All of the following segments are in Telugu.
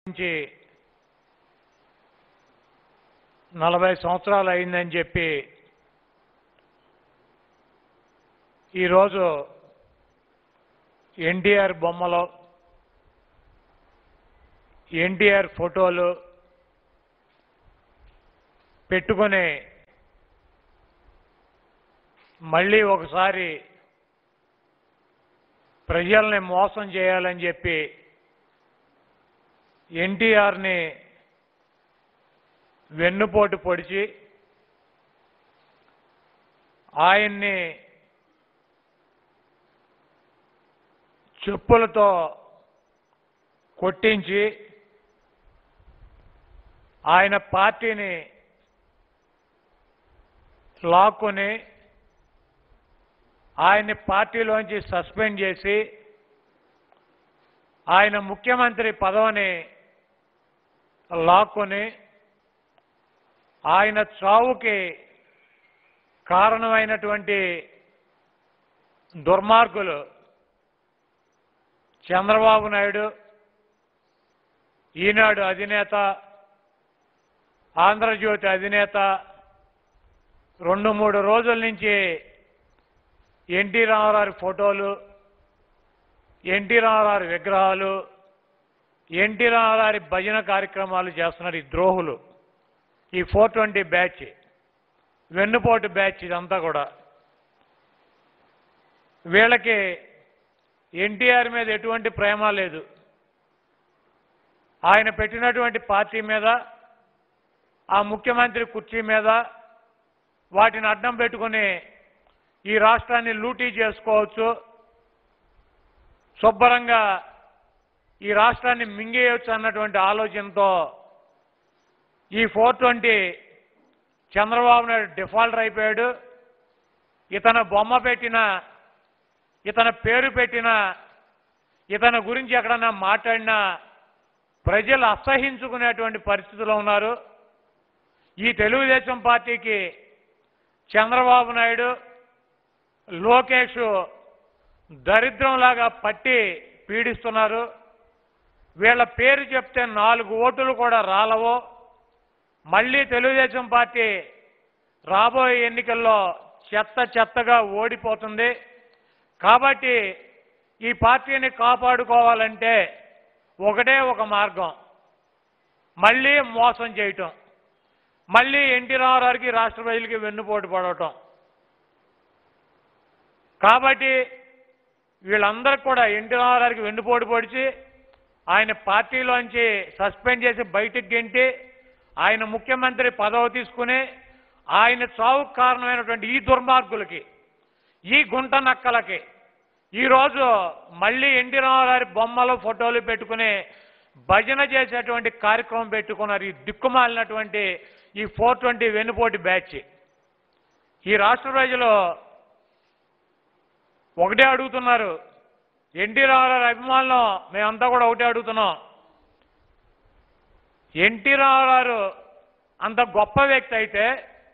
నుంచి నలభై సంవత్సరాలు అయిందని చెప్పి ఈరోజు ఎన్టీఆర్ బొమ్మలు ఎన్టీఆర్ ఫోటోలు పెట్టుకొని మళ్ళీ ఒకసారి ప్రజల్ని మోసం చేయాలని చెప్పి ఎన్టీఆర్ని వెన్నుపోటు పొడిచి ఆయన్ని చెప్పులతో కొట్టించి ఆయన పార్టీని లాక్కొని ఆయన్ని పార్టీలోంచి సస్పెండ్ చేసి ఆయన ముఖ్యమంత్రి పదవిని లాక్కొని ఆయన చావుకి కారణమైనటువంటి దుర్మార్గులు చంద్రబాబు నాయుడు ఈనాడు అధినేత ఆంధ్రజ్యోతి అధినేత రెండు మూడు రోజుల నుంచి ఎన్టీ రామారావు ఫోటోలు ఎన్టీ రామారావు విగ్రహాలు ఎన్టీ రామారావు భజన కార్యక్రమాలు చేస్తున్నారు ఈ ద్రోహులు ఈ ఫోర్ ట్వంటీ బ్యాచ్ వెన్నుపోటు బ్యాచ్ ఇదంతా కూడా వీళ్ళకి ఎన్టీఆర్ మీద ఎటువంటి ప్రేమ లేదు ఆయన పెట్టినటువంటి పార్టీ మీద ఆ ముఖ్యమంత్రి కుర్చీ మీద వాటిని అడ్డం పెట్టుకుని ఈ రాష్ట్రాన్ని లూటీ చేసుకోవచ్చు శుభ్రంగా ఈ రాష్ట్రాన్ని మింగేయవచ్చు అన్నటువంటి ఆలోచనతో ఈ four twenty Chandrababu Naidu defaulter అయిపోయాడు ఇతను బొమ్మ పెట్టిన ఇతని పేరు పెట్టిన ఇతని గురించి ఎక్కడన్నా మాట్లాడినా ప్రజలు అసహించుకునేటువంటి పరిస్థితిలో ఉన్నారు ఈ తెలుగుదేశం పార్టీకి చంద్రబాబు నాయుడు లోకేష్ దరిద్రంలాగా పట్టి పీడిస్తున్నారు వీళ్ళ పేరు చెప్తే నాలుగు ఓటులు కూడా రాలవో మళ్ళీ తెలుగుదేశం పార్టీ రాబోయే ఎన్నికల్లో చెత్త చెత్తగా ఓడిపోతుంది కాబట్టి ఈ పార్టీని కాపాడుకోవాలంటే ఒకటే ఒక మార్గం మళ్ళీ మోసం చేయటం మళ్ళీ ఎన్టీ రామారావుకి రాష్ట్ర ప్రజలకి వెన్నుపోటు పడటం కాబట్టి వీళ్ళందరికీ కూడా ఎన్టీ రామారావుకి వెన్నుపోటు పొడిచి ఆయన పార్టీలోంచి సస్పెండ్ చేసి బయటికి గెంటి ఆయన ముఖ్యమంత్రి పదవి తీసుకుని ఆయన చావుకు కారణమైనటువంటి ఈ దుర్మార్గులకి ఈ గుంట నక్కలకి ఈరోజు మళ్ళీ ఎన్టీ రామారావు బొమ్మలు ఫోటోలు పెట్టుకుని భజన చేసేటువంటి కార్యక్రమం పెట్టుకున్నారు ఈ దిక్కుమాలినటువంటి ఈ ఫోర్ ట్వంటీ వెన్నుపోటి బ్యాచ్ ఈ రాష్ట్ర ప్రజలు ఒకటే అడుగుతున్నారు ఎన్టీ రామారావు అభిమానులు మేమంతా కూడా ఒకటే అడుగుతున్నాం ఎన్టీ రామారావు అంత గొప్ప వ్యక్తి అయితే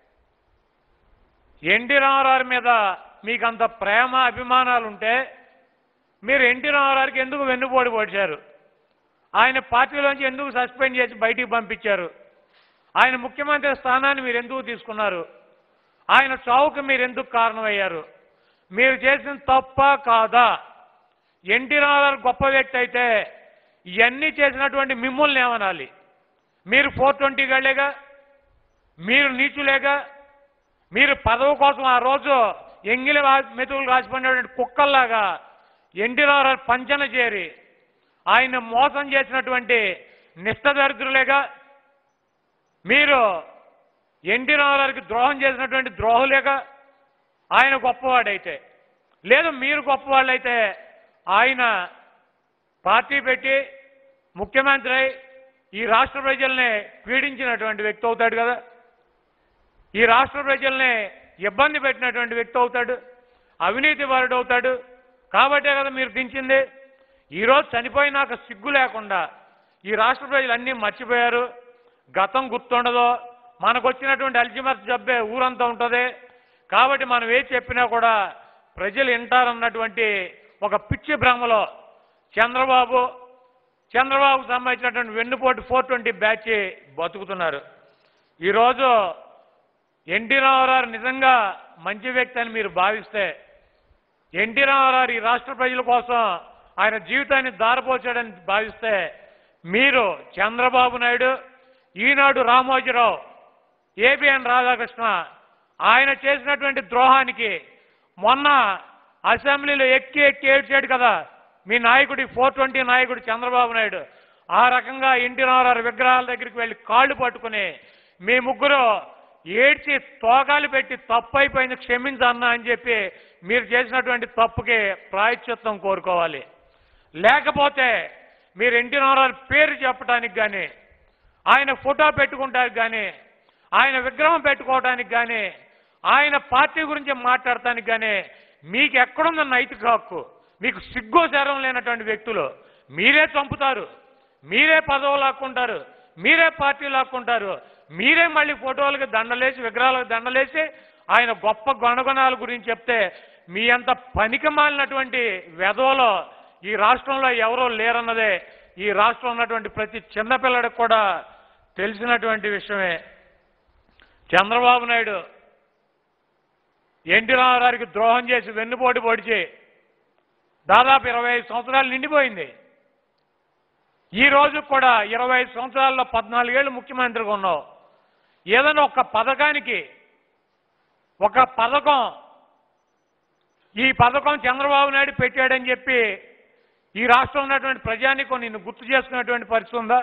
ఎన్టీ రామారావు మీద మీకు అంత ప్రేమ అభిమానాలు ఉంటే మీరు ఎన్టీ రామారావుకి ఎందుకు వెన్నుపోటు పొడిచారు ఆయన పార్టీలోంచి ఎందుకు సస్పెండ్ చేసి బయటికి పంపించారు ఆయన ముఖ్యమంత్రి స్థానాన్ని మీరు ఎందుకు తీసుకున్నారు ఆయన చావుకు మీరు ఎందుకు కారణమయ్యారు మీరు చేసిన తప్ప కాదా ఎన్టీ రామారావు గొప్ప వ్యక్తి అయితే ఇవన్నీ చేసినటువంటి మిమ్మల్ని ఏమనాలి మీరు ఫోర్ ట్వంటీ గళ్ళేగా మీరు నీచులేగా మీరు పదవి కోసం ఆ రోజు ఎంగిలి వా- మెతుకులు రాసిపోయినటువంటి కుక్కల్లాగా ఎన్టీ రామారావు పంచన చేరి ఆయన మోసం చేసినటువంటి నిష్టదరిద్రులేగా మీరు ఎన్టీ రామారావుకి ద్రోహం చేసినటువంటి ద్రోహులేగా ఆయన గొప్పవాడైతే లేదు మీరు గొప్పవాళ్ళైతే ఆయన పార్టీ పెట్టి ముఖ్యమంత్రి అయి ఈ రాష్ట్ర ప్రజల్ని పీడించినటువంటి వ్యక్తి అవుతాడు కదా ఈ రాష్ట్ర ప్రజల్ని ఇబ్బంది పెట్టినటువంటి వ్యక్తి అవుతాడు అవినీతి పరుడు అవుతాడు కాబట్టే కదా మీరు దించింది ఈరోజు చనిపోయినాక సిగ్గు లేకుండా ఈ రాష్ట్ర ప్రజలు అన్నీ మర్చిపోయారు గతం గుర్తుండదు మనకు వచ్చినటువంటి అల్జిమర్స్ జబ్బే ఊరంతా ఉంటుంది కాబట్టి మనం ఏ చెప్పినా కూడా ప్రజలు వింటారన్నటువంటి ఒక పిచ్చి భ్రమలో చంద్రబాబు చంద్రబాబుకు సంబంధించినటువంటి వెన్నుపోటు ఫోర్ ట్వంటీ బ్యాచ్ బతుకుతున్నారు ఈరోజు ఎన్టీ రామారావు నిజంగా మంచి వ్యక్తి అని మీరు భావిస్తే ఎన్టీ రామారావు ఈ రాష్ట్ర ప్రజల కోసం ఆయన జీవితాన్ని దారపోచాడని భావిస్తే మీరు చంద్రబాబు నాయుడు ఈనాడు రామోజీరావు ఏబిఎన్ రాధాకృష్ణ ఆయన చేసినటువంటి ద్రోహానికి మొన్న అసెంబ్లీలో ఎక్కి ఎక్కి ఏడ్చాడు కదా మీ నాయకుడి ఫోర్ ట్వంటీ నాయకుడు చంద్రబాబు నాయుడు ఆ రకంగా ఎన్టీ రామారావు విగ్రహాల దగ్గరికి వెళ్ళి కాళ్ళు పట్టుకుని మీ ముగ్గురు ఏడ్చి తోకాలు పెట్టి తప్పు అయిపోయింది క్షమించన్నా అని చెప్పి మీరు చేసినటువంటి తప్పుకి ప్రాయశ్చిత్తం కోరుకోవాలి లేకపోతే మీరు ఎన్టీ రామారావు పేరు చెప్పడానికి కానీ ఆయన ఫోటో పెట్టుకుంటానికి కానీ ఆయన విగ్రహం పెట్టుకోవడానికి కానీ ఆయన పార్టీ గురించి మాట్లాడటానికి కానీ మీకు ఎక్కడుంది నైతిక హక్కు మీకు సిగ్గు శరం లేనటువంటి వ్యక్తులు మీరే చంపుతారు మీరే పదవులు లాక్కుంటారు మీరే పార్టీ లాక్కుంటారు మీరే మళ్ళీ ఫోటోలకు దండలేసి విగ్రహాలకు దండలేసి ఆయన గొప్ప గుణగుణాల గురించి చెప్తే మీ అంత పనికి మాలినటువంటి వెధవలో ఈ రాష్ట్రంలో ఎవరో లేరన్నదే ఈ రాష్ట్రంలో ఉన్నటువంటి ప్రతి చిన్నపిల్లడికి కూడా తెలిసినటువంటి విషయమే చంద్రబాబు నాయుడు ఎన్టీ రామారావుకి ద్రోహం చేసి వెన్నుపోటు పొడిచి దాదాపు ఇరవై ఐదు సంవత్సరాలు నిండిపోయింది ఈ రోజు కూడా ఇరవై ఐదు సంవత్సరాల్లో పద్నాలుగేళ్ళు ముఖ్యమంత్రిగా ఉన్నావు ఏదైనా ఒక పథకానికి ఒక పథకం ఈ పథకం చంద్రబాబు నాయుడు పెట్టాడని చెప్పి ఈ రాష్ట్రంలో ఉన్నటువంటి ప్రజానికం నిన్ను గుర్తు చేసుకున్నటువంటి పరిస్థితి ఉందా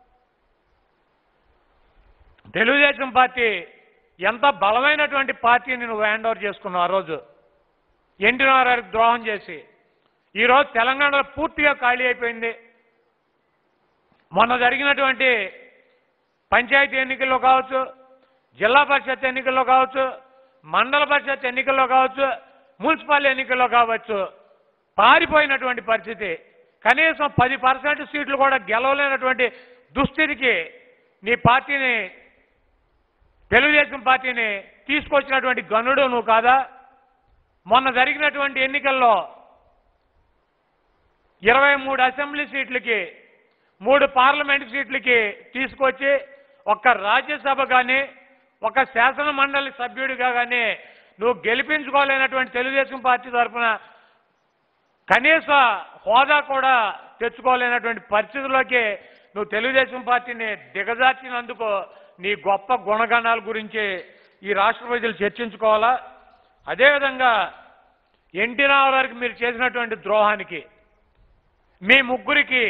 తెలుగుదేశం పార్టీ ఎంత బలమైనటువంటి పార్టీని నువ్వు హ్యాండ్ ఓవర్ చేసుకున్నావు ఆ రోజు ఎన్టీ రామారావుకి ద్రోహం చేసి ఈరోజు తెలంగాణలో పూర్తిగా ఖాళీ అయిపోయింది మొన్న జరిగినటువంటి పంచాయతీ ఎన్నికల్లో కావచ్చు జిల్లా పరిషత్ ఎన్నికల్లో కావచ్చు మండల పరిషత్ ఎన్నికల్లో కావచ్చు మున్సిపల్ ఎన్నికల్లో కావచ్చు పారిపోయినటువంటి పరిస్థితి కనీసం పది పర్సెంట్ సీట్లు కూడా గెలవలేనటువంటి దుస్థితికి నీ పార్టీని తెలుగుదేశం పార్టీని తీసుకొచ్చినటువంటి గనుడు నువ్వు కాదా మొన్న జరిగినటువంటి ఎన్నికల్లో ఇరవై మూడు అసెంబ్లీ సీట్లకి మూడు పార్లమెంట్ సీట్లకి తీసుకొచ్చి ఒక్క రాజ్యసభ కానీ ఒక శాసన మండలి సభ్యుడిగా కానీ నువ్వు గెలిపించుకోలేనటువంటి తెలుగుదేశం పార్టీ తరఫున కనీస హోదా కూడా తెచ్చుకోలేనటువంటి పరిస్థితుల్లోకి నువ్వు తెలుగుదేశం పార్టీని దిగజార్చినందుకు నీ గొప్ప గుణగణాల గురించి ఈ రాష్ట్ర ప్రజలు చర్చించుకోవాలా అదేవిధంగా ఎన్టీ రామారావుకి మీరు చేసినటువంటి ద్రోహానికి మీ ముగ్గురికి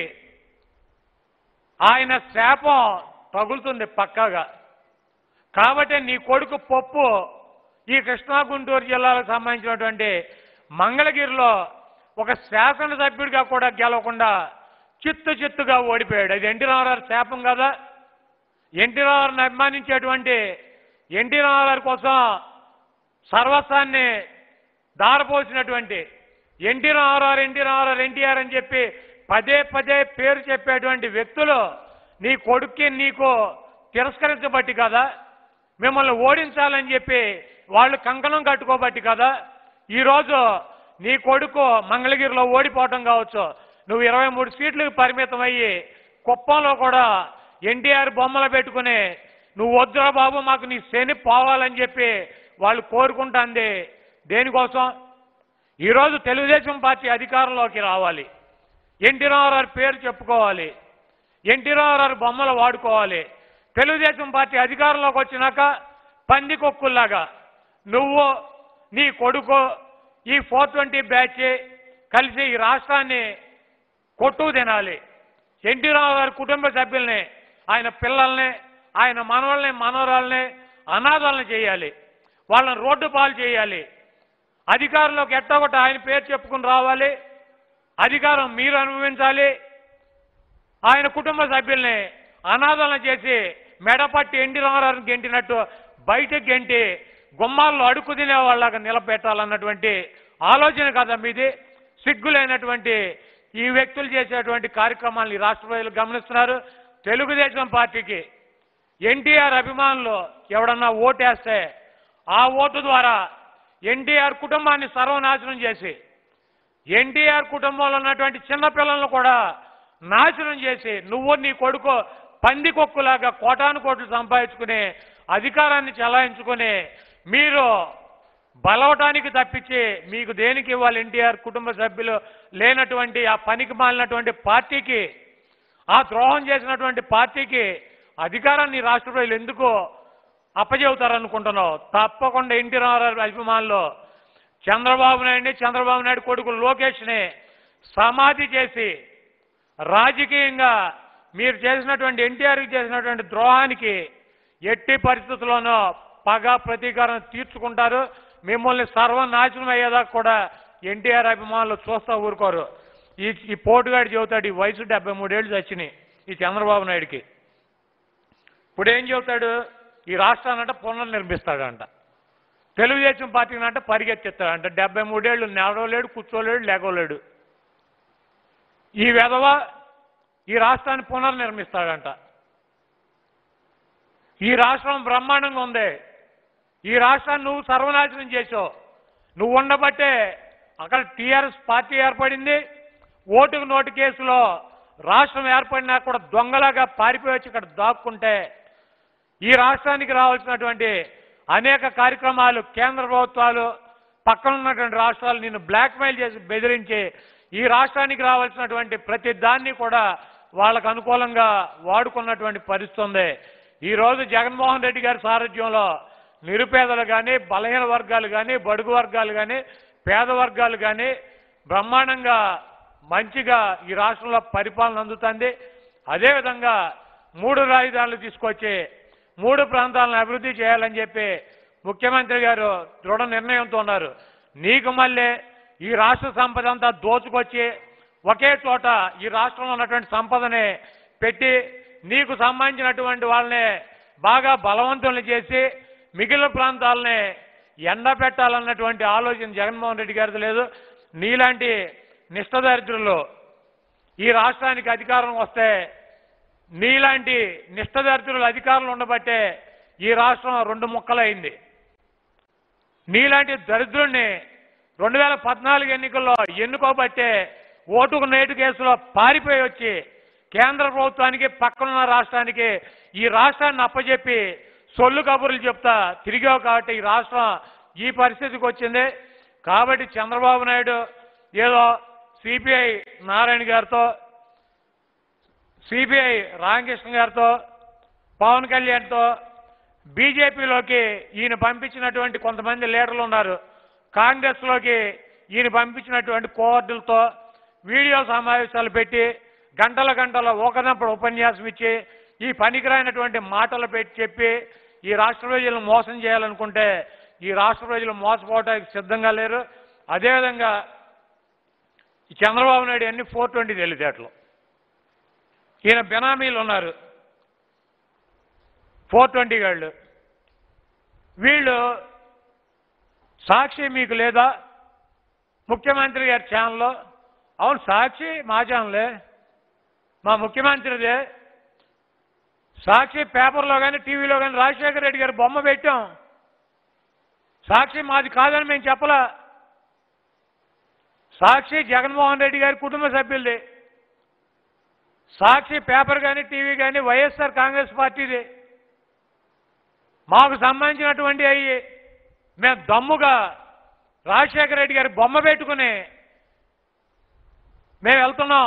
ఆయన శాపం తగులుతుంది పక్కాగా కాబట్టి నీ కొడుకు పప్పు ఈ కృష్ణా గుంటూరు జిల్లాలకు సంబంధించినటువంటి మంగళగిరిలో ఒక శాసనసభ్యుడిగా కూడా గెలవకుండా చిత్తు చిత్తుగా ఓడిపోయాడు అది ఎన్టీ రామారావు శాపం కదా ఎన్టీ రామారావుని అభిమానించేటువంటి ఎన్టీ రామారావు కోసం సర్వస్వాన్ని దారపోసినటువంటి N T Rama Rao N T Rama Rao NTR అని చెప్పి పదే పదే పేరు చెప్పేటువంటి వ్యక్తులు నీ కొడుక్కి నీకు తిరస్కరించబట్టి కదా మిమ్మల్ని ఓడించాలని చెప్పి వాళ్ళు కంకణం కట్టుకోబట్టి కదా ఈరోజు నీ కొడుకు మంగళగిరిలో ఓడిపోవటం కావచ్చు నువ్వు ఇరవై మూడు సీట్లకు పరిమితం అయ్యి కుప్పంలో కూడా ఎన్టీఆర్ బొమ్మలు పెట్టుకుని నువ్వు వద్దురా బాబు మాకు నీ శని పోవాలని చెప్పి వాళ్ళు కోరుకుంటాంది దేనికోసం ఈరోజు తెలుగుదేశం పార్టీ అధికారంలోకి రావాలి ఎన్టీ రామారావు పేరు చెప్పుకోవాలి ఎన్టీ రామారావు బొమ్మలు వాడుకోవాలి తెలుగుదేశం పార్టీ అధికారంలోకి వచ్చినాక పందికొక్కుల్లాగా నువ్వు నీ కొడుకు ఈ ఫోర్ ట్వంటీ బ్యాచ్ కలిసి ఈ రాష్ట్రాన్ని కొట్టు తినాలి ఎన్టీ రామారావు కుటుంబ సభ్యుల్ని ఆయన పిల్లల్ని ఆయన మనవల్ని మనవరాల్ని అనాథాలను చేయాలి వాళ్ళని రోడ్డు పాలు చేయాలి అధికారంలోకి ఎట్టొకటి ఆయన పేరు చెప్పుకుని రావాలి అధికారం మీరు అనుభవించాలి ఆయన కుటుంబ సభ్యుల్ని అనాథాలను చేసి మెడపట్టి ఎండి రామారావుని గెంటినట్టు బయటకు గెంటి గుమ్మాల్లో అడుక్కు తినే వాళ్ళగా నిలబెట్టాలన్నటువంటి ఆలోచన కదా మీది సిగ్గులైనటువంటి ఈ వ్యక్తులు చేసేటువంటి కార్యక్రమాలను ఈ రాష్ట్ర ప్రజలు గమనిస్తున్నారు తెలుగుదేశం పార్టీకి ఎన్టీఆర్ అభిమానులు ఎవడన్నా ఓటేస్తే ఆ ఓటు ద్వారా ఎన్టీఆర్ కుటుంబాన్ని సర్వనాశనం చేసి ఎన్టీఆర్ కుటుంబంలో ఉన్నటువంటి చిన్నపిల్లలను కూడా నాశనం చేసి నువ్వు నీ కొడుకు పంది కొక్కులాగా కోటాను కోట్లు సంపాదించుకుని అధికారాన్ని చెలాయించుకుని మీరు బలవటానికి తప్పించి మీకు దేనికి ఇవ్వాలి ఎన్టీఆర్ కుటుంబ సభ్యులు లేనటువంటి ఆ పనికి మాలినటువంటి పార్టీకి ఆ ద్రోహం చేసినటువంటి పార్టీకి అధికారాన్ని ఈ రాష్ట్ర ప్రజలు ఎందుకు అప్పచెబుతారనుకుంటున్నావు తప్పకుండా ఎన్టీ రామారావు అభిమానులు చంద్రబాబు నాయుడిని చంద్రబాబు నాయుడు కొడుకు లోకేష్ని సమాధి చేసి రాజకీయంగా మీరు చేసినటువంటి ఎన్టీఆర్కి చేసినటువంటి ద్రోహానికి ఎట్టి పరిస్థితుల్లోనూ పగ ప్రతీకారం తీర్చుకుంటారు మిమ్మల్ని సర్వనాశనం అయ్యేదాకా కూడా ఎన్టీఆర్ అభిమానులు చూస్తా ఊరుకోరు ఈ ఈ పోటుగాడు చెబుతాడు ఈ వయసు డెబ్బై మూడేళ్ళు చచ్చినాయి ఈ చంద్రబాబు నాయుడికి ఇప్పుడు ఏం చెబుతాడు ఈ రాష్ట్రాన్నంట పునర్నిర్మిస్తాడంట తెలుగుదేశం పార్టీని అంటే పరిగెత్తిస్తాడంట డెబ్బై మూడేళ్ళు నడవలేడు కూర్చోలేడు లేగలేడు ఈ వెధవ ఈ రాష్ట్రాన్ని పునర్నిర్మిస్తాడంట ఈ రాష్ట్రం బ్రహ్మాండంగా ఉంది ఈ రాష్ట్రాన్ని నువ్వు సర్వనాశనం చేసావు నువ్వు ఉండబట్టే అక్కడ టీఆర్ఎస్ పార్టీ ఏర్పడింది ఓటుకు నోటు కేసులో రాష్ట్రం ఏర్పడినా కూడా దొంగలాగా పారిపోయి వచ్చి ఇక్కడ దాక్కుంటే ఈ రాష్ట్రానికి రావాల్సినటువంటి అనేక కార్యక్రమాలు కేంద్ర ప్రభుత్వాలు పక్కన ఉన్నటువంటి రాష్ట్రాలు నిన్ను బ్లాక్మెయిల్ చేసి బెదిరించి ఈ రాష్ట్రానికి రావాల్సినటువంటి ప్రతి దాన్ని కూడా వాళ్ళకు అనుకూలంగా వాడుకున్నటువంటి పరిస్థితి ఉంది ఈ రోజు జగన్మోహన్ రెడ్డి గారి సారథ్యంలో నిరుపేదలు కానీ బలహీన వర్గాలు కానీ బడుగు వర్గాలు కానీ పేద వర్గాలు కానీ బ్రహ్మాండంగా మంచిగా ఈ రాష్ట్రంలో పరిపాలన అందుతుంది అదేవిధంగా మూడు రాజధానులు తీసుకొచ్చి మూడు ప్రాంతాలను అభివృద్ధి చేయాలని చెప్పి ముఖ్యమంత్రి గారు దృఢ నిర్ణయంతో ఉన్నారు నీకు మళ్ళీ ఈ రాష్ట్ర సంపద అంతా దోచుకొచ్చి ఒకే చోట ఈ రాష్ట్రంలో ఉన్నటువంటి సంపదని పెట్టి నీకు సంబంధించినటువంటి వాళ్ళని బాగా బలవంతుల్ని చేసి మిగిలిన ప్రాంతాలని ఎండబెట్టాలన్నటువంటి ఆలోచన జగన్మోహన్ రెడ్డి గారిది లేదు నీలాంటి నిష్టదరిద్రులు ఈ రాష్ట్రానికి అధికారం వస్తే నీలాంటి నిష్టదరిద్రులు అధికారులు ఉండబట్టే ఈ రాష్ట్రం రెండు ముక్కలైంది నీలాంటి దరిద్రుణ్ణి రెండు వేల పద్నాలుగు ఎన్నికల్లో ఎన్నుకోబట్టే ఓటుకు నేటు కేసులో పారిపోయి వచ్చి కేంద్ర ప్రభుత్వానికి పక్కనున్న రాష్ట్రానికి ఈ రాష్ట్రాన్ని అప్పచెప్పి సొల్లు కబుర్లు చెప్తా తిరిగావు కాబట్టి ఈ రాష్ట్రం ఈ పరిస్థితికి వచ్చింది కాబట్టి చంద్రబాబు నాయుడు ఏదో సిపిఐ నారాయణ గారితో సిబిఐ రామకృష్ణ గారితో పవన్ కళ్యాణ్తో బీజేపీలోకి ఈయన పంపించినటువంటి కొంతమంది లీడర్లు ఉన్నారు కాంగ్రెస్లోకి ఈయన పంపించినటువంటి కోవర్డులతో వీడియో సమావేశాలు పెట్టి గంటల గంటల ఒకనప్పుడు ఉపన్యాసం ఇచ్చి ఈ పనికిరానటువంటి మాటలు పెట్టి చెప్పి ఈ రాష్ట్ర ప్రజలను మోసం చేయాలనుకుంటే ఈ రాష్ట్ర ప్రజలు మోసపోవడానికి సిద్ధంగా లేరు అదేవిధంగా ఈ చంద్రబాబు నాయుడు అన్ని ఫోర్ ట్వంటీ తెలివితేటలు ఈయన బెనామీలు ఉన్నారు ఫోర్ ట్వంటీ గాళ్ళు వీళ్ళు సాక్షి మీకు లేదా ముఖ్యమంత్రి గారి ఛానల్లో అవును సాక్షి మా ఛానలే మా ముఖ్యమంత్రిదే సాక్షి పేపర్లో కానీ టీవీలో కానీ రాజశేఖర రెడ్డి గారు బొమ్మ పెట్టాం సాక్షి మాది కాదని మేము చెప్పలా సాక్షి జగన్మోహన్ రెడ్డి గారి కుటుంబ సభ్యులది సాక్షి పేపర్ కానీ టీవీ కానీ వైఎస్ఆర్ కాంగ్రెస్ పార్టీది మాకు సంబంధించినటువంటి అయ్యి మేము దమ్ముగా రాజశేఖర రెడ్డి గారి బొమ్మ పెట్టుకుని మేము వెళ్తున్నాం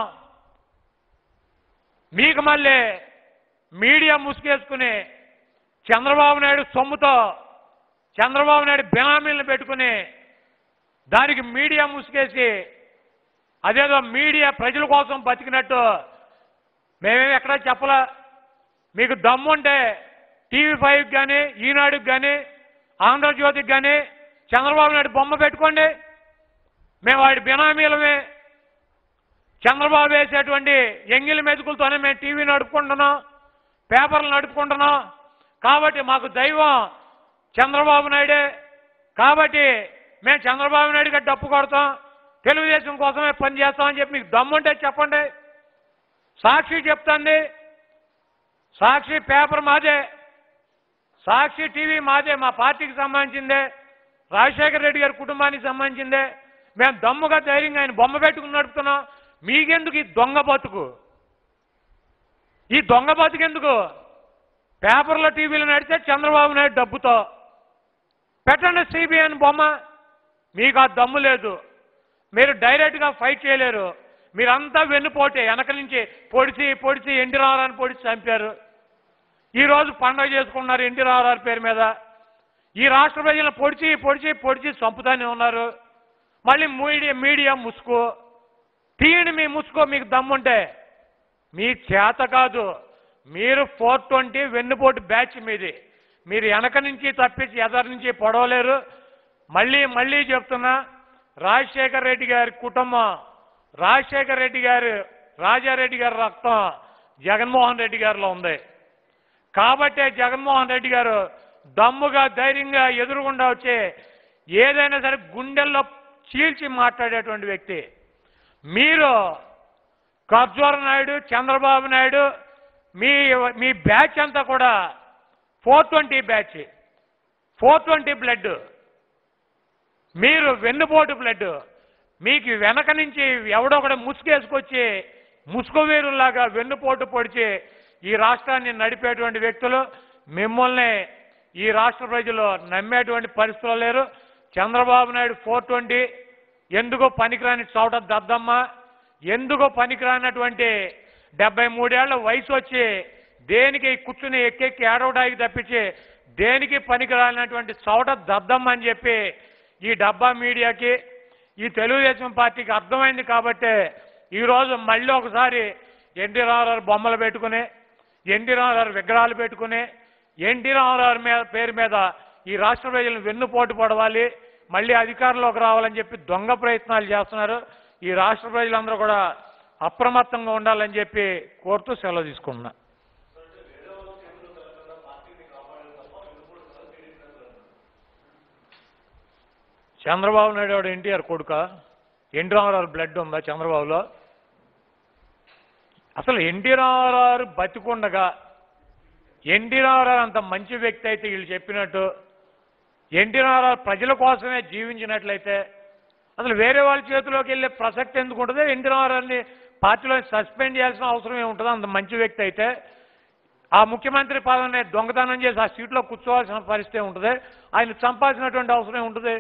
మీకు మళ్ళీ మీడియా ముసుగేసుకుని చంద్రబాబు నాయుడు సొమ్ముతో చంద్రబాబు నాయుడు బెనామీలను పెట్టుకుని దానికి మీడియా ముసుగేసి అదేదో మీడియా ప్రజల కోసం బతికినట్టు మేమేమి ఎక్కడా చెప్పలా మీకు దమ్ముంటే టీవీ ఫైవ్కి కానీ ఈనాడుకి కానీ ఆంధ్రజ్యోతికి కానీ చంద్రబాబు నాయుడు బొమ్మ పెట్టుకోండి మేము వాడి బినామీలమే చంద్రబాబు వేసేటువంటి ఎంగిలి మెతుకులతోనే మేము టీవీ నడుపుకుంటున్నాం పేపర్లు నడుపుకుంటున్నాం కాబట్టి మాకు దైవం చంద్రబాబు నాయుడే కాబట్టి మేము చంద్రబాబు నాయుడు గారు డప్పు కొడతాం తెలుగుదేశం కోసమే పని చేస్తామని చెప్పి మీకు దమ్ముంటే చెప్పండి సాక్షి చెప్తుంది సాక్షి పేపర్ మాదే సాక్షి టీవీ మాదే మా పార్టీకి సంబంధించిందే రాజశేఖర రెడ్డి గారి కుటుంబానికి సంబంధించిందే మేము దమ్ముగా ధైర్యంగా ఆయన బొమ్మ పెట్టుకుని నడుపుతున్నాం మీకెందుకు ఈ దొంగ బతుకు ఈ దొంగ బతికెందుకు పేపర్లో టీవీలో నడితే చంద్రబాబు నాయుడు డబ్బుతో పెట్టండి సిబిఐని బొమ్మ మీకు ఆ దమ్ము లేదు మీరు డైరెక్ట్గా ఫైట్ చేయలేరు మీరంతా వెన్నుపోటే వెనక నుంచి పొడిచి పొడిచి ఎన్టీ రామారావుని పొడిచి చంపారు ఈరోజు పండగ చేసుకున్నారు ఎన్టీ రామారావు పేరు మీద ఈ రాష్ట్ర ప్రజలను పొడిచి పొడిచి పొడిచి చంపుతానే ఉన్నారు మళ్ళీ మీడియా మీడియా ముసుకో తీయండి మీ ముసుకో మీకు దమ్ముంటే మీ చేత కాదు మీరు ఫోర్ ట్వంటీ వెన్నుపోటు బ్యాచ్ మీది మీరు వెనక నుంచి తప్పించి ఎదరి నుంచి పొడవలేరు మళ్ళీ మళ్ళీ చెప్తున్నా రాజశేఖర రెడ్డి గారి కుటుంబం రాజశేఖర రెడ్డి గారు రాజారెడ్డి గారి రక్తం జగన్మోహన్ రెడ్డి గారిలో ఉంది కాబట్టే జగన్మోహన్ రెడ్డి గారు దమ్ముగా ధైర్యంగా ఎదురుగుండా వచ్చి ఏదైనా సరే గుండెల్లో చీల్చి మాట్లాడేటువంటి వ్యక్తి మీరు ఖర్జూర నాయుడు చంద్రబాబు నాయుడు మీ మీ బ్యాచ్ అంతా కూడా four twenty batch four twenty blood మీరు వెన్నుపోటు బ్లడ్ మీకు వెనక నుంచి ఎవడో కూడా ముసుగేసుకొచ్చి ముసుగువీరులాగా వెన్నుపోటు పొడిచి ఈ రాష్ట్రాన్ని నడిపేటువంటి వ్యక్తులు మిమ్మల్ని ఈ రాష్ట్ర ప్రజలు నమ్మేటువంటి పరిస్థితులు లేరు చంద్రబాబు నాయుడు ఫోర్ ట్వంటీ ఎందుకు పనికిరాని చోట దద్దమ్మ ఎందుకు పనికిరానటువంటి డెబ్బై మూడేళ్ల వయసు వచ్చి దేనికి కూర్చుని ఎక్కెక్కి ఏడవడానికి తప్పించి దేనికి పనికిరానటువంటి చోట దద్దమ్మ అని చెప్పి ఈ డబ్బా మీడియాకి ఈ తెలుగుదేశం పార్టీకి అర్థమైంది కాబట్టి ఈరోజు మళ్ళీ ఒకసారి ఎన్టీ రామారావు బొమ్మలు పెట్టుకుని ఎన్టీ రామారావు విగ్రహాలు పెట్టుకుని ఎన్టీ రామారావు మీద పేరు మీద ఈ రాష్ట్ర ప్రజలను వెన్నుపోటు పడవాలి మళ్ళీ అధికారంలోకి రావాలని చెప్పి దొంగ ప్రయత్నాలు చేస్తున్నారు ఈ రాష్ట్ర ప్రజలందరూ కూడా అప్రమత్తంగా ఉండాలని చెప్పి కోరుతూ సెలవు తీసుకుంటున్నా చంద్రబాబు నాయుడు వాడు ఎన్టీఆర్ కొడుక ఎన్టీ రామారావు బ్లడ్ ఉందా చంద్రబాబులో అసలు ఎన్టీ రామారావు బతికుండగా ఎన్టీ రామారావు అంత మంచి వ్యక్తి అయితే వీళ్ళు చెప్పినట్టు ఎన్టీ రామారావు ప్రజల కోసమే జీవించినట్లయితే అసలు వేరే వాళ్ళ చేతిలోకి వెళ్ళే ప్రసక్తి ఎందుకు ఉంటుంది ఎన్టీ రామారావుని పార్టీలో సస్పెండ్ చేయాల్సిన అవసరం ఏముంటుంది అంత మంచి వ్యక్తి అయితే ఆ ముఖ్యమంత్రి పదవిని దొంగతనం చేసి ఆ సీట్లో కూర్చోవాల్సిన పరిస్థితి ఉంటుంది ఆయన చంపాల్సినటువంటి అవసరం ఉంటుంది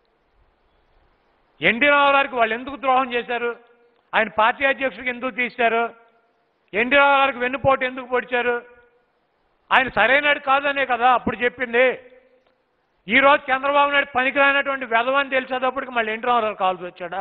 ఎన్టీ రామారావుకి వాళ్ళు ఎందుకు ద్రోహం చేశారు ఆయన పార్టీ అధ్యక్షుడికి ఎందుకు తీశారు ఎన్టీ రామారావుకి వెన్నుపోటు ఎందుకు పొడిచారు ఆయన సరైనడు కాదనే కదా అప్పుడు చెప్పింది ఈ రోజు చంద్రబాబు నాయుడు పనికిరానటువంటి వెధవని తెలిసేటప్పటికి మళ్ళీ ఎన్టీ రామారావు కాల్సి వచ్చాడా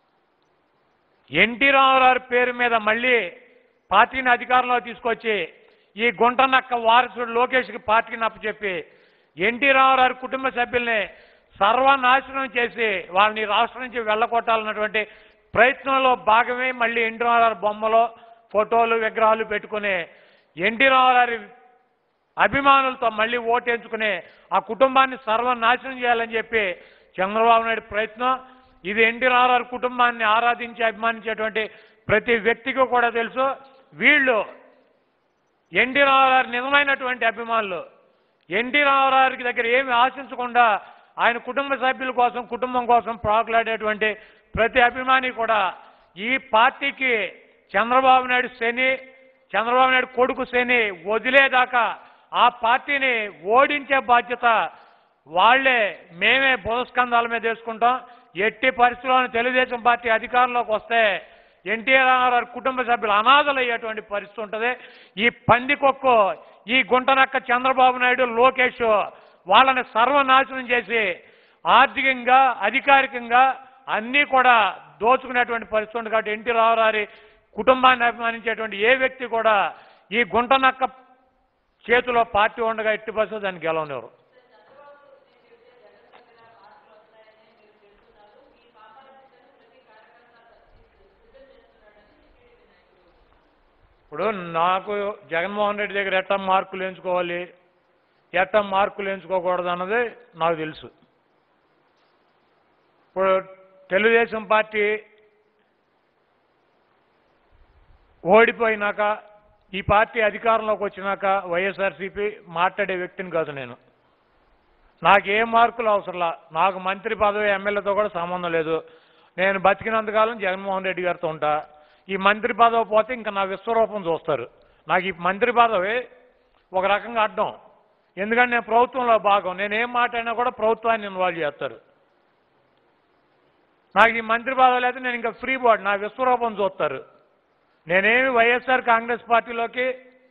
ఎన్టీ రామారావు పేరు మీద మళ్ళీ పార్టీని అధికారంలో తీసుకొచ్చి ఈ గుంటనక్క వారసుడు లోకేష్కి పార్టీని అప్పచెప్పి ఎన్టీ రామారావు కుటుంబ సభ్యుల్ని సర్వనాశనం చేసి వాళ్ళని ఈ రాష్ట్రం నుంచి వెళ్ళగొట్టాలన్నటువంటి ప్రయత్నంలో భాగమే మళ్ళీ ఎన్టీ రామారావు బొమ్మలో ఫోటోలు విగ్రహాలు పెట్టుకుని ఎన్టీ రామారావు అభిమానులతో మళ్ళీ ఓటేంచుకుని ఆ కుటుంబాన్ని సర్వనాశనం చేయాలని చెప్పి చంద్రబాబు నాయుడు ప్రయత్నం ఇది ఎన్టీ రామారావు కుటుంబాన్ని ఆరాధించి అభిమానించేటువంటి ప్రతి వ్యక్తికి కూడా తెలుసు వీళ్ళు ఎన్టీ రామారావు నిజమైనటువంటి అభిమానులు ఎన్టీ రామారావుకి దగ్గర ఏమి ఆశించకుండా ఆయన కుటుంబ సభ్యుల కోసం కుటుంబం కోసం ప్రాకులాడేటువంటి ప్రతి అభిమాని కూడా ఈ పార్టీకి చంద్రబాబు నాయుడు శని చంద్రబాబు నాయుడు కొడుకు శని వదిలేదాకా ఆ పార్టీని ఓడించే బాధ్యత వాళ్ళే మేమే బుధస్కంధాల మీద వేసుకుంటాం ఎట్టి పరిస్థితుల్లోనూ తెలుగుదేశం పార్టీ అధికారంలోకి వస్తే ఎన్టీఆర్ రామారావు కుటుంబ సభ్యులు అనాథలు అయ్యేటువంటి పరిస్థితి ఉంటుంది ఈ పందికొక్కు ఈ గుంటనక్క చంద్రబాబు నాయుడు లోకేష్ వాళ్ళని సర్వనాశనం చేసి ఆర్థికంగా అధికారికంగా అన్నీ కూడా దోచుకునేటువంటి పరిస్థితి ఉంది కాబట్టి ఎన్టీ రామారావు కుటుంబాన్ని అభిమానించేటువంటి ఏ వ్యక్తి కూడా ఈ గుంటనక్క చేతిలో పార్టీ ఉండగా ఎట్టి బస్సు దాన్ని గెలవనివ్వరు ఇప్పుడు నాకు జగన్మోహన్ రెడ్డి దగ్గర ఎట్లా మార్కులు ఎంచుకోవాలి ఎట్లా మార్కులు ఎంచుకోకూడదు అన్నది నాకు తెలుసు ఇప్పుడు తెలుగుదేశం పార్టీ ఓడిపోయినాక ఈ పార్టీ అధికారంలోకి వచ్చినాక వైఎస్ఆర్సీపీ మాట్లాడే వ్యక్తిని కాదు నేను నాకు ఏ మార్కులు అవసరంలా నాకు మంత్రి పదవి ఎమ్మెల్యేతో కూడా సంబంధం లేదు నేను బతికినంతకాలం జగన్మోహన్ రెడ్డి గారితో ఉంటా ఈ మంత్రి పదవి పోతే ఇంకా నా విశ్వరూపం చూస్తారు నాకు ఈ మంత్రి పదవి ఒక రకంగా అడ్డం ఎందుకంటే నేను ప్రభుత్వంలో భాగం నేను ఏం మాట్లాడినా కూడా ప్రభుత్వాన్ని ఇన్వాల్వ్ చేస్తారు నాకు ఈ మంత్రి పదవి అయితే నేను ఇంకా ఫ్రీ బోర్డ్ నా విశ్వరూపం చూస్తారు నేనేమి వైఎస్ఆర్ కాంగ్రెస్ పార్టీలోకి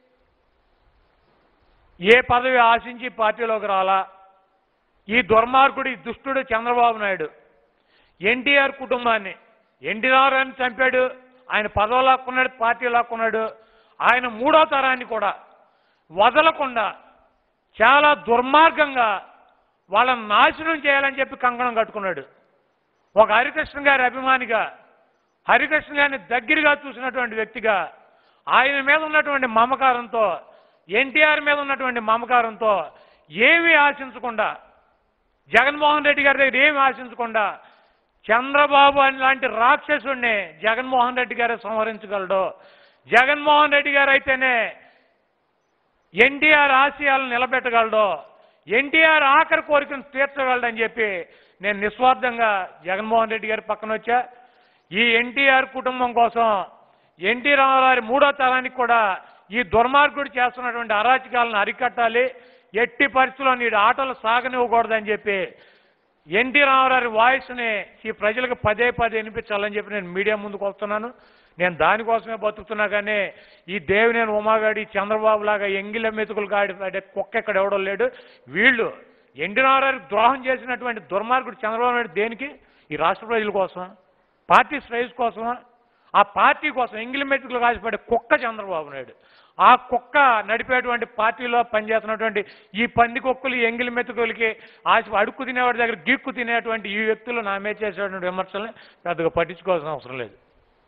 ఏ పదవి ఆశించి పార్టీలోకి రాలా ఈ దుర్మార్గుడు ఈ దుష్టుడు చంద్రబాబు నాయుడు ఎన్టీఆర్ కుటుంబాన్ని ఎన్టీఆర్ అని చంపాడు ఆయన పదవి లాక్కున్నాడు పార్టీ లాక్కున్నాడు ఆయన మూడో తరాన్ని కూడా వదలకుండా చాలా దుర్మార్గంగా వాళ్ళని నాశనం చేయాలని చెప్పి కంకణం కట్టుకున్నాడు ఒక హరికృష్ణ గారి అభిమానిగా హరికృష్ణ గారిని దగ్గరగా చూసినటువంటి వ్యక్తిగా ఆయన మీద ఉన్నటువంటి మమకారంతో ఎన్టీఆర్ మీద ఉన్నటువంటి మమకారంతో ఏమీ ఆశించకుండా జగన్మోహన్ రెడ్డి గారి దగ్గర ఏమి ఆశించకుండా చంద్రబాబు అని లాంటి రాక్షసుడిని జగన్మోహన్ రెడ్డి గారే సంహరించగలడు జగన్మోహన్ రెడ్డి గారు అయితేనే ఎన్టీఆర్ ఆశయాలను నిలబెట్టగలడు ఎన్టీఆర్ ఆఖరి కోరికను తీర్చగలడని చెప్పి నేను నిస్వార్థంగా జగన్మోహన్ రెడ్డి గారి పక్కన వచ్చా ఈ ఎన్టీఆర్ కుటుంబం కోసం ఎన్టీ రామారావు గారి మూడో తరానికి కూడా ఈ దుర్మార్గుడు చేస్తున్నటువంటి అరాచకాలను అరికట్టాలి ఎట్టి పరిస్థితుల్లో నీడు ఆటలు సాగనివ్వకూడదని చెప్పి ఎన్టీ రామారావు వాయిస్ని ఈ ప్రజలకు పదే పదే వినిపించాలని చెప్పి నేను మీడియా ముందుకు వస్తున్నాను నేను దానికోసమే బతుకుతున్నా కానీ ఈ దేవినేని ఉమాగాడి చంద్రబాబు లాగా ఎంగిల మెతుకులు గాడి అంటే కుక్క ఇక్కడ ఎవడో లేడు వీళ్ళు ఎన్టీ రామారావుకి ద్రోహం చేసినటువంటి దుర్మార్గుడు చంద్రబాబు నాయుడు దేనికి ఈ రాష్ట్ర ప్రజల కోసమా పార్టీ శ్రేయస్ కోసమా ఆ పార్టీ కోసం ఎంగిలి మెతుకులు కాసిపడే కుక్క చంద్రబాబు నాయుడు ఆ కుక్క నడిపేటువంటి పార్టీలో పనిచేస్తున్నటువంటి ఈ పంది కుక్కలు ఈ ఎంగిలి మెతుకులకి ఆశ అడుక్కు తినేవాడి దగ్గర గీక్కు తినేటువంటి ఈ వ్యక్తులు నా మీద చేసేటువంటి విమర్శల్ని పెద్దగా పట్టించుకోవాల్సిన అవసరం లేదు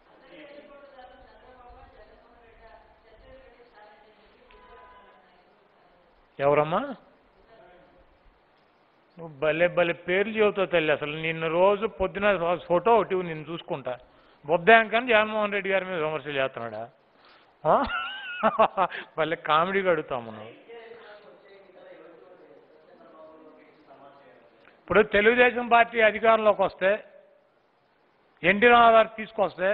ఎవరమ్మా నువ్వు భలే భలే పేర్లు చెబుతావు తల్లి అసలు నిన్ను రోజు పొద్దున ఫోటో ఒకటి నిన్ను చూసుకుంటా బొద్దాంకని జగన్మోహన్ రెడ్డి గారి మీద విమర్శలు చేస్తున్నాడా ఆ? భలే కామెడీగా అడుగుతాము నువ్వు ఇప్పుడు తెలుగుదేశం పార్టీ అధికారంలోకి వస్తే ఎన్టీ రామారావు తీసుకొస్తే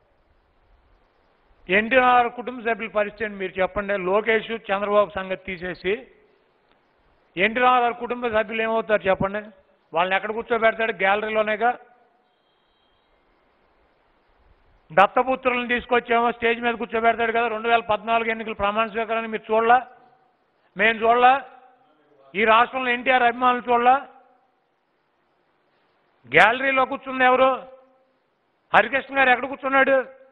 ఎన్టీ రామారావు కుటుంబ సభ్యుల పరిస్థితి మీరు చెప్పండి లోకేష్ చంద్రబాబు సంగతి తీసేసి ఎన్టీ రామారావు కుటుంబ సభ్యులు ఏమవుతారు చెప్పండి వాళ్ళని ఎక్కడ కూర్చోబెడతాడు గ్యాలరీలోనేగా దత్తపుత్రులను తీసుకొచ్చేమో స్టేజ్ మీద కూర్చోబెడతాడు కదా రెండు వేల పద్నాలుగు ఎన్నికల ప్రమాణ స్వీకారాన్ని మీరు చూడలా మేము చూడలా ఈ రాష్ట్రంలో ఎన్టీఆర్ అభిమానులు చూడలా గ్యాలరీలో కూర్చుంది ఎవరు హరికృష్ణ గారు ఎక్కడ కూర్చున్నాడు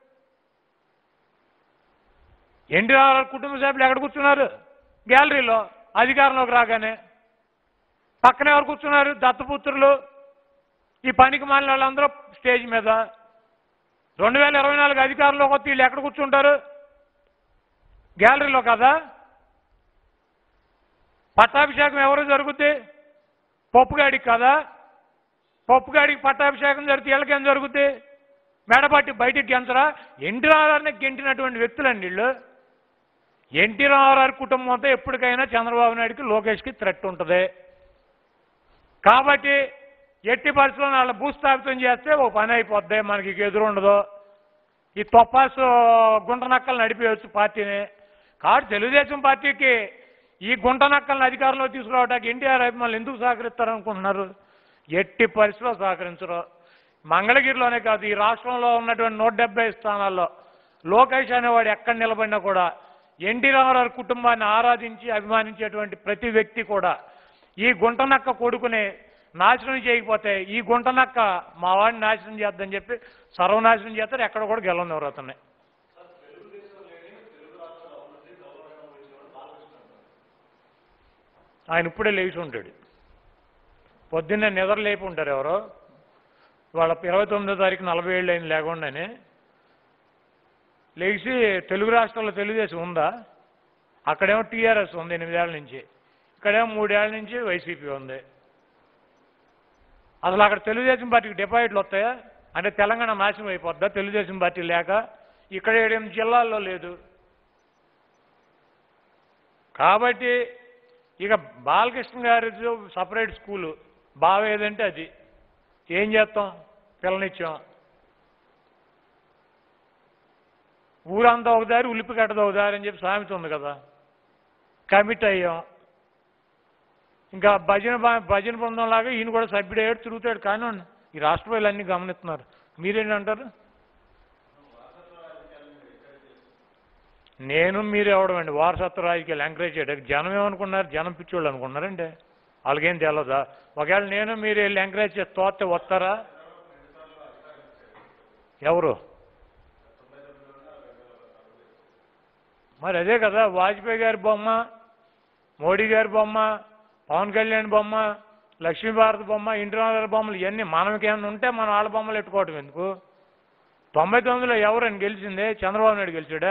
ఎన్టీఆర్ కుటుంబ సభ్యులు ఎక్కడ కూర్చున్నారు గ్యాలరీలో అధికారంలోకి రాగానే పక్కన ఎవరు కూర్చున్నారు దత్తపుత్రులు ఈ పనికి మాలిన వాళ్ళందరూ స్టేజ్ మీద రెండు వేల ఇరవై నాలుగు అధికారంలోకి వస్తే వీళ్ళు ఎక్కడ కూర్చుంటారు గ్యాలరీలో కదా పట్టాభిషేకం ఎవరు జరుగుద్ది పప్పుగాడికి కదా పప్పుగాడికి పట్టాభిషేకం జరిగితే వీళ్ళకేం జరుగుద్ది మెడపట్టి బయటికి గెంచరా ఎన్టీ రామారావుని గెంటినటువంటి వ్యక్తులండి వీళ్ళు ఎన్టీ రామారావు కుటుంబం అంతా ఎప్పటికైనా చంద్రబాబు నాయుడుకి లోకేష్కి థ్రెట్ ఉంటుంది కాబట్టి ఎట్టి పరిస్థితుల్లో వాళ్ళ భూస్థాపితం చేస్తే ఒక పని అయిపోద్ది మనకి ఇక ఎదురు ఉండదు ఈ తొప్పాసు గుంట నక్కలు నడిపేయచ్చు పార్టీని కాబట్టి తెలుగుదేశం పార్టీకి ఈ గుంట నక్కలను అధికారంలో తీసుకురావడానికి ఎన్టీఆర్ అభిమానులు ఎందుకు సహకరిస్తారనుకుంటున్నారు ఎట్టి పరిస్థితిలో సహకరించరు మంగళగిరిలోనే కాదు ఈ రాష్ట్రంలో ఉన్నటువంటి నూట డెబ్బై స్థానాల్లో లోకేష్ అనేవాడు ఎక్కడ నిలబడినా కూడా ఎన్టీ రామారావు కుటుంబాన్ని ఆరాధించి అభిమానించేటువంటి ప్రతి వ్యక్తి కూడా ఈ గుంటనక్క కొడుకుని నాశనం చేయకపోతే ఈ గుంటనక్క మా వాడిని నాశనం చేద్దని చెప్పి సర్వనాశనం చేస్తారు ఎక్కడ కూడా గెలవనివ్వరు అతన్ని ఆయన ఇప్పుడే లేచి ఉంటాడు పొద్దున్నే నిద్ర లేపి ఉంటారు ఎవరో వాళ్ళ ఇరవై తొమ్మిదో తారీఖు నలభై ఏళ్ళు అయిన లేకుండానే లేచి తెలుగు రాష్ట్రాల్లో తెలుగుదేశం ఉందా అక్కడేమో టీఆర్ఎస్ ఉంది ఎనిమిదేళ్ల నుంచి ఇక్కడేమో మూడేళ్ల నుంచి వైసీపీ ఉంది అసలు అక్కడ తెలుగుదేశం పార్టీకి డిపాజిట్లు వస్తాయా అంటే తెలంగాణ నాశనం అయిపోద్దా తెలుగుదేశం పార్టీ లేక ఇక్కడ ఏడెనిమిది జిల్లాల్లో లేదు కాబట్టి ఇక బాలకృష్ణ గారి సపరేట్ స్కూలు బాగా ఏదంటే అది ఏం చేస్తాం పిల్లనిచ్చాం ఊరంతా ఒక దారి ఉలిపి కట్టదు ఒక దారి అని చెప్పి సామెత ఉంది కదా కమిట్ అయ్యాం ఇంకా భజన బా- భజన బృందం లాగా ఈయన కూడా సభ్యుడయ్యాడు తిరుగుతాడు కానీ ఈ రాష్ట్ర ప్రజలు అన్నీ గమనిస్తున్నారు మీరేంటంటారు నేను మీరు ఎవడమండి వారసత్వ రాజకీయాలు ఎంకరేజ్ చేయడానికి జనం ఏమనుకున్నారు జనం పిచ్చోళ్ళు అనుకున్నారండి వాళ్ళకేం తెలియదా ఒకవేళ నేను మీరు వెళ్ళి ఎంకరేజ్ చేసి తోస్తే వస్తారా ఎవరు మరి అదే కదా వాజ్పేయి గారి బొమ్మ మోడీ గారి బొమ్మ పవన్ కళ్యాణ్ బొమ్మ లక్ష్మీభారత్ బొమ్మ ఇంద్రనాథ్ బొమ్మలు ఇవన్నీ మనకేమైనా ఉంటే మన వాళ్ళ బొమ్మలు ఎట్టుకోవటం ఎందుకు తొంభై తొమ్మిదిలో ఎవరని గెలిచిందే చంద్రబాబు నాయుడు గెలిచాడా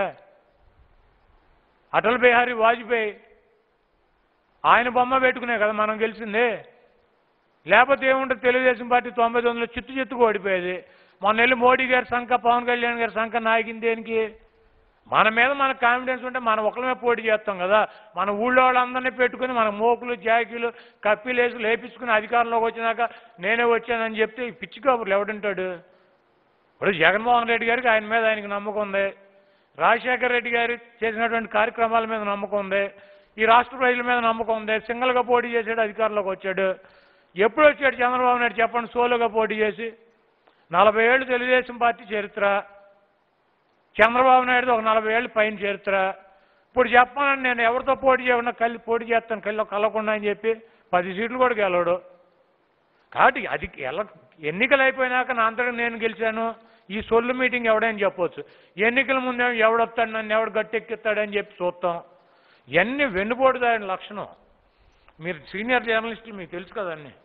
అటల్ బిహారీ వాజ్పేయి ఆయన బొమ్మ పెట్టుకునే కదా మనం గెలిచింది లేకపోతే ఏముంటుంది తెలుగుదేశం పార్టీ తొంభై తొమ్మిదిలో చిత్తు చిత్తుకు ఓడిపోయేది మొన్న వెళ్ళి మోడీ గారి సంఖ పవన్ కళ్యాణ్ గారి సంఖ నాయకింది దేనికి మన మీద మనకు కాన్ఫిడెన్స్ ఉంటే మనం ఒకళ్ళమే పోటీ చేస్తాం కదా మన ఊళ్ళో వాళ్ళందరినీ పెట్టుకుని మన మోకులు జాకీలు కప్పిలేసి లేపించుకుని అధికారంలోకి వచ్చినాక నేనే వచ్చానని చెప్తే ఈ పిచ్చి కబుర్లు ఎవడుంటాడు ఇప్పుడు జగన్మోహన్ రెడ్డి గారికి ఆయన మీద ఆయనకి నమ్మకం ఉంది రాజశేఖర రెడ్డి గారు చేసినటువంటి కార్యక్రమాల మీద నమ్మకం ఉంది ఈ రాష్ట్ర ప్రజల మీద నమ్మకం ఉంది సింగల్గా పోటీ చేసాడు అధికారంలోకి వచ్చాడు ఎప్పుడు వచ్చాడు చంద్రబాబు నాయుడు చెప్పండి సోలోగా పోటీ చేసి నలభై ఏళ్ళు తెలుగుదేశం పార్టీ చరిత్ర చంద్రబాబు నాయుడు ఒక నలభై ఏళ్ళు పైన చరిత్ర ఇప్పుడు చెప్పాలని నేను ఎవరితో పోటీ చేయకుండా కలిసి పోటీ చేస్తాను కళ్ళు కలవకుండా అని చెప్పి పది సీట్లు కూడా గెలవడు కాబట్టి అది ఎలా ఎన్నికలు అయిపోయినాక నా అంతటా నేను గెలిచాను ఈ సొల్లు మీటింగ్ ఎవడని చెప్పొచ్చు ఎన్నికల ముందే ఎవడొస్తాడు నన్ను ఎవడు గట్టెక్కిస్తాడని చెప్పి చూస్తాం ఇవన్నీ వెన్నుపోటుదాని లక్షణం మీరు సీనియర్ జర్నలిస్టులు మీకు తెలుసు కదండి